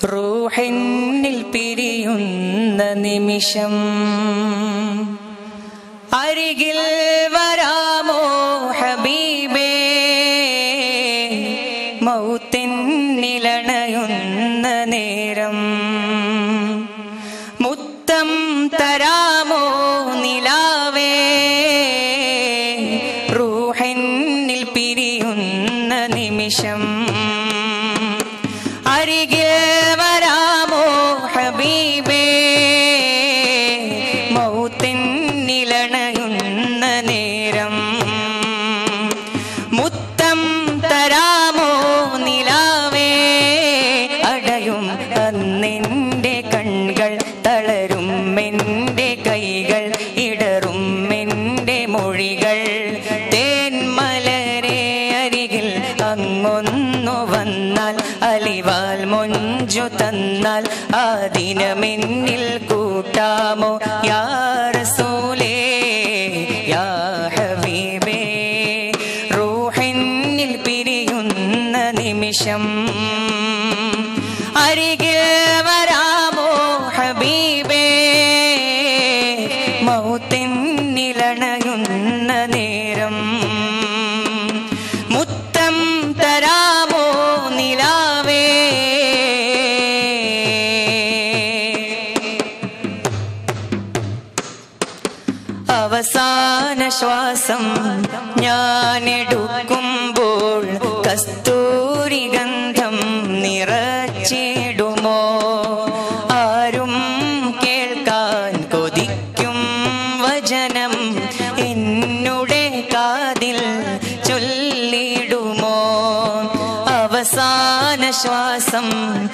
റൂഹെന്നിൽ പിരിയുന്ന നിമിഷം അരികിൽ വരാമോ ഹബീബേ മൗത്തിനിലണയുന്ന നേരം മുത്തം തരാമോ നിലാവേ റൂഹെന്നിൽ പിരിയുന്ന നിമിഷം അരികിൽ വരാമോ ഹബീബേ മൗത്തിനിലണയുന്ന നേരം മുത്തം തരാമോ നിലാവേ അടയും അന്നെൻ്റെ കൺകൾ തളരും എൻ്റെ കൈകൾ ഇടറും എൻ്റെ മൊഴികൾ തേന്മലരെ അരികിൽ അങ്ങൊന്നു വന്നാൽ അലിവാൽ മൊഞ്ചു തന്നാൽ ആ ദിനമെന്നിൽ കൂട്ടാമോ യാ റസൂലേ യാ ഹബീബേ റൂഹിന്നിൽ പിരിയുന്ന നിമിഷം അരികിൽ വരാമോ ഹബീബേ മൗത്തിനിലണയുന്ന നേരം മുത്തം തരാമോ നിലാവേ അവസാന ശ്വാസം ഞാനെടുക്കുമ്പോൾ കസ്തൂരി ഗന്ധം നിറച്ചിടുമോ ആരും കേൾക്കാൻ കൊതിക്കും വചനം എന്നുടെ കാതിൽ ചൊല്ലിടുമോ അവസാന ശ്വാസം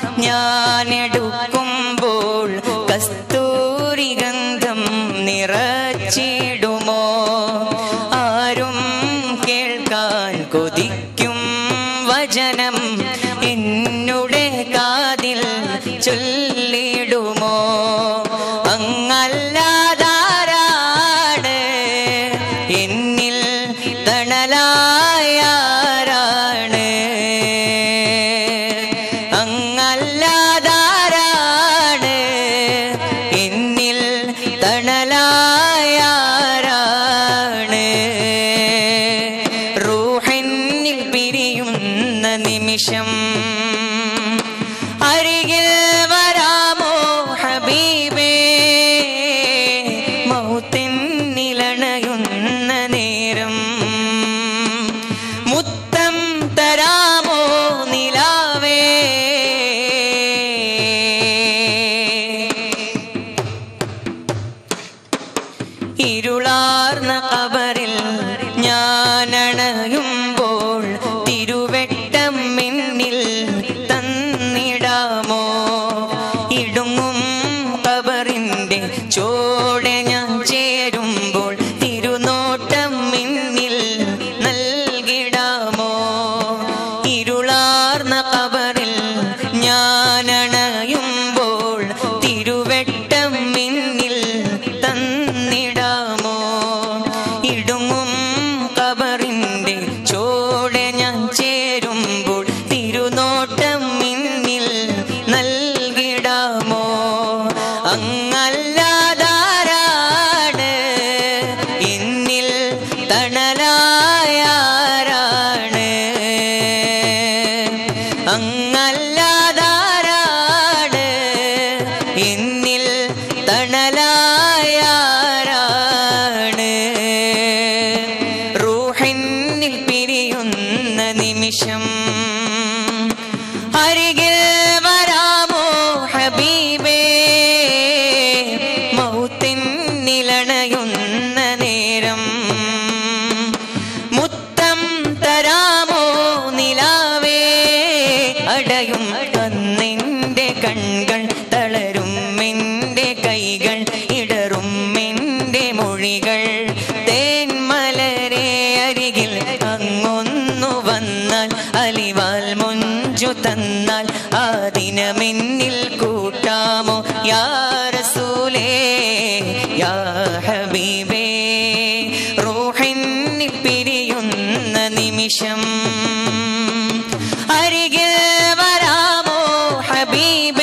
ഞാനെടുക്കുമ്പോൾ കസ്തൂരി ഗന്ധം നിറച്ചിടുമോ ആരും കേൾക്കാൻ കൊതിക്കും വചനം എന്നുടെ കാതിൽ ചൊല്ലിടുമോ അങ്ങല്ലാതാരാണ് എന്നിൽ തണലായാരാണ് അങ്ങല്ലാതാരാണ് എന്നിൽ തണലായാരാണ് റൂഹെന്നിൽ പിരിയുന്ന നിമിഷം അരികിൽ വരാമോ ഹബീബേ മൗത്തിനിലണയുന്ന നേരം മുത്തം തരാമോ നിലാവേ ഇരുളാർന്ന കബറിൽ ഞാനണയുമ്പോൾ തിരുവെട്ടം മിന്നിൽ തന്നിടാമോ ഇടുങ്ങും കബറിന്റെ ചോടെ ഞാൻ ചേരുമ്പോൾ തിരുനോട്ടം മിന്നിൽ നൽകിടാമോ ഇരുളാർന്ന കബറിൽ ഞാനണയുമ്പോൾ തിരുവെട്ടം മിന്നിൽ തന്നിടാമോ ഇടുങ്ങും കബറിന്റെ ചോടെ ഞാൻ ചേരുമ്പോൾ തിരുനോട്ടം മിന്നിൽ നൽകിടാമോ അങ്ങല്ലാതാരാണ് എന്നിൽ തണലായാരാണ് അങ്ങല്ലാതാരാണ് എന്നിൽ തണലായാരാണ് റൂഹിന്നിൽ പിരിയുന്ന നിമിഷം അരികിൽ വരാമോ ഹബീബേ മൗത്തിനിലണയുന്ന നേരം മുത്തം തരാമോ നിലാവേ അടയും കന്നിൻ്റെ കൺകൾ തളരും എൻ്റെ കൈകൾ ഇടറും എൻ്റെ മൊഴികൾ തേന്മലരെ അരികിൽ അങ്ങൊന്നു വന്നാൽ അലിവാൽ മൊഞ്ചു തന്നാൽ ആ ദിനമെന്നിൽ കൂട്ടാമോ യാ റസൂലേ യാ ഹബീബേ റൂഹിന്നിൽ പിരിയുന്ന നിമിഷം അരികിൽ വരാമോ ഹബീബ്